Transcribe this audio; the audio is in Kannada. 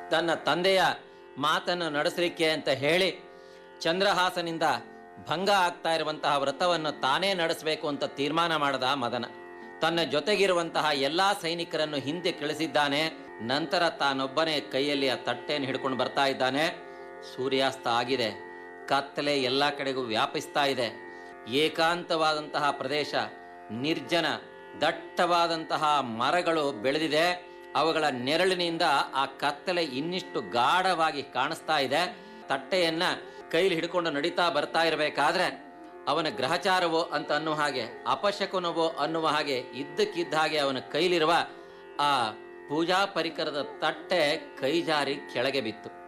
ತನ್ನ ತಂದೆಯ ಮಾತನ್ನು ನಡೆಸಲಿಕ್ಕೆ ಅಂತ ಹೇಳಿ ಚಂದ್ರಹಾಸನಿಂದ ಭಂಗ ಆಗ್ತಾ ಇರುವಂತಹ ವ್ರತವನ್ನು ತಾನೇ ನಡೆಸಬೇಕು ಅಂತ ತೀರ್ಮಾನ ಮಾಡದ ಮದನ ತನ್ನ ಜೊತೆಗಿರುವಂತಹ ಎಲ್ಲಾ ಸೈನಿಕರನ್ನು ಹಿಂದೆ ಕಳಿಸಿದ್ದಾನೆ ನಂತರ ತಾನೊಬ್ಬನೇ ಕೈಯಲ್ಲಿ ಆ ತಟ್ಟೆಯನ್ನು ಹಿಡ್ಕೊಂಡು ಬರ್ತಾ ಇದ್ದಾನೆ ಸೂರ್ಯಾಸ್ತ ಆಗಿದೆ ಕತ್ತಲೆ ಎಲ್ಲ ಕಡೆಗೂ ವ್ಯಾಪಿಸ್ತಾ ಇದೆ ಏಕಾಂತವಾದಂತಹ ಪ್ರದೇಶ ನಿರ್ಜನ ದಟ್ಟವಾದಂತಹ ಮರಗಳು ಬೆಳೆದಿದೆ ಅವುಗಳ ನೆರಳಿನಿಂದ ಆ ಕತ್ತಲೆ ಇನ್ನಿಷ್ಟು ಗಾಢವಾಗಿ ಕಾಣಿಸ್ತಾ ಇದೆ ತಟ್ಟೆಯನ್ನ ಕೈಲಿ ಹಿಡ್ಕೊಂಡು ನಡೀತಾ ಬರ್ತಾ ಇರಬೇಕಾದ್ರೆ ಅವನ ಗ್ರಹಚಾರವೋ ಅಂತ ಅನ್ನುವ ಹಾಗೆ ಅಪಶಕುನವೋ ಅನ್ನುವ ಹಾಗೆ ಇದ್ದಕ್ಕಿದ್ದ ಹಾಗೆ ಅವನ ಕೈಲಿರುವ ಆ ಪೂಜಾ ಪರಿಕರದ ತಟ್ಟೆ ಕೈ ಜಾರಿ ಕೆಳಗೆ ಬಿತ್ತು